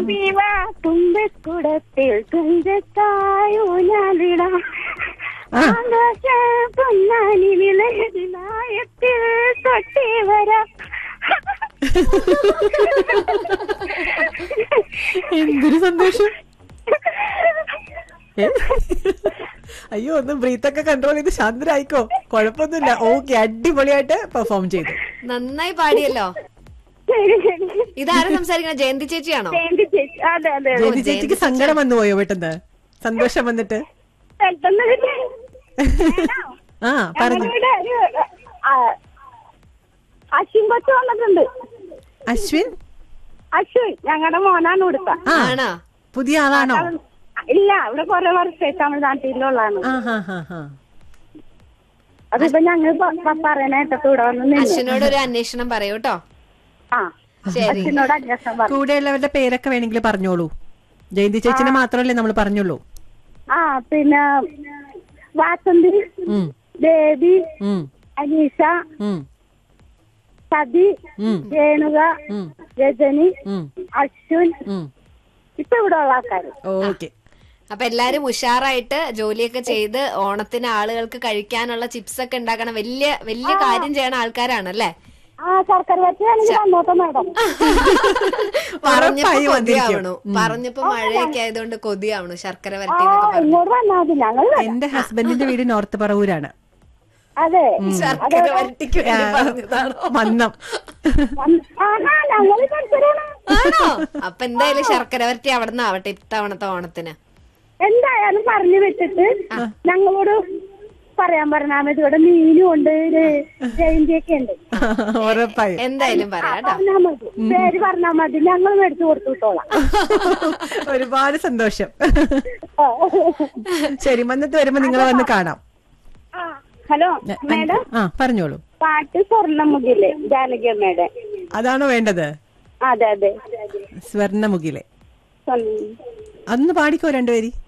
തുമ്പീവ തുമ്പക്കുടത്തിൽ തുഞ്ചത്തായൂഞ്ഞാലിടാം ആകാശ പൊന്നാനി വിളയതിനായത്തിൽ തൊട്ടി വരാം എന്തൊരു സന്തോഷം ഏ? അയ്യോ ഒന്ന് ബ്രീത്ത് ഒക്കെ കൺട്രോൾ ചെയ്ത് ശാന്തരായിക്കോ കുഴപ്പമൊന്നുമില്ല ഓക്കെ അടിപൊളിയായിട്ട് പെർഫോം ചെയ്തു നന്നായി പാടിയല്ലോ ശരി ശരി ഇതാരും സംസാരിക്കണ ജയന്തി ചേച്ചിയാണോ ജയന്തി ചേച്ചി അതെ അതെ അതെ ജയന്തി ചേച്ചിക്ക് സങ്കടം വന്നു പോയോ പെട്ടെന്ന് സന്തോഷം വന്നിട്ട് പെട്ടെന്ന് പിന്നെ ആ പറഞ്ഞു ഞങ്ങളുടെ ഒരു, ആ, അശ്വിൻ കൊച്ചു വന്നിട്ടുണ്ട് അശ്വിൻ അശ്വിൻ ഞങ്ങളുടെ മോനാണ് ഇവിടുത്തെ ആ ആണോ പുതിയ ആളാണോ ഇല്ല ഇവിടെ കുറെ വർഷമായി തമിഴ്നാട്ടിലുള്ളതാണ് ആ ഹാ ഹാ ഹാ അതിപ്പോ ഞങ്ങൾ പറയാനായിട്ടൊക്കെ ഇവിടെ വന്ന് നിന്നു അശ്വിനോട് ഒരു അന്വേഷണം പറയൂ കേട്ടോ ആ ശരി അച്ഛനോട് അന്വേഷണം പറഞ്ഞു കൂടെയുള്ളവരുടെ പേരൊക്കെ വേണമെങ്കിൽ പറഞ്ഞോളൂ ജയന്തി ചേച്ചിനെ മാത്രമല്ലേ നമ്മൾ പറഞ്ഞുള്ളൂ ആ പിന്നെ വാസന്തി ഉം, ദേവി ഉം, അനീഷ ഉം, സതി ഉം, രേണുക ഉം, രജനി ഉം, അശ്വിൻ ഉം. ഇപ്പൊ ഇവിടെ ഉള്ള ആൾക്കാര് ഓക്കെ അപ്പൊ എല്ലാരും ഉഷാറായിട്ട് ജോലിയൊക്കെ ചെയ്ത് ഓണത്തിന് ആളുകൾക്ക് കഴിക്കാനുള്ള ചിപ്സ് ഒക്കെ ഉണ്ടാക്കണം വലിയ വലിയ കാര്യം ചെയ്യണ ആൾക്കാരാണല്ലേ ആ ശർക്കര വച്ചാണെങ്കിൽ വന്നോട്ടെ മാഡം പറഞ്ഞപ്പോ ഉറപ്പായും കൊതിയാവണു വന്നിരിക്കും. പറഞ്ഞപ്പോ മഴയൊക്കെ ആയതുകൊണ്ട് കൊതിയാവണു ശർക്കര ആ വരട്ടി എന്നൊക്കെ പറഞ്ഞു ഇങ്ങോട്ട് വന്നാൽ മതി ഞങ്ങൾ വരാം. എന്റെ ഹസ്ബൻഡിന്റെ വീട് നോർത്ത് പറവൂരാണ് അതെ ശർക്കര വരട്ടിക്ക് വേണ്ടി പറഞ്ഞതാണോ മന്നം വന്ന്- ആഹാ ഞങ്ങൾ പരിസരമാണ് ആണോ അപ്പൊ എന്തായാലും ശർക്കര വരട്ടി അവിടെ നിന്ന് ആവട്ടെ ഇത്തവണത്തെ ഓണത്തിന് എന്തായാലും പറഞ്ഞു വെച്ചിട്ട് ഞങ്ങളോട് പറയാൻ പറഞ്ഞാൽ മതി ഇവിടെ മീനും ഉണ്ട് ജയന്തിയൊക്കെ ഉണ്ട് ഉറപ്പായും എന്തായാലും പറയാം കേട്ടോ പറഞ്ഞാൽ മതി പേര് പറഞ്ഞാൽ മതി ഞങ്ങൾ മേടിച്ചു കൊടുത്തു വിട്ടോളാം ഒരുപാട് സന്തോഷം ശരി മന്നത്ത് വരുമ്പോ നിങ്ങളെ വന്ന് കാണാം ആ, ഹലോ മേഡം ആ പറഞ്ഞോളൂ പാട്ട് സ്വർണ്ണമുഖില്ലേ ജാനകി അമ്മയുടെ അതാണോ വേണ്ടത് അതെ അതെ സ്വർണ്ണമുഖിലെ സ്വർണ്ണ- അന്ന് പാടിക്കോ രണ്ടുപേരി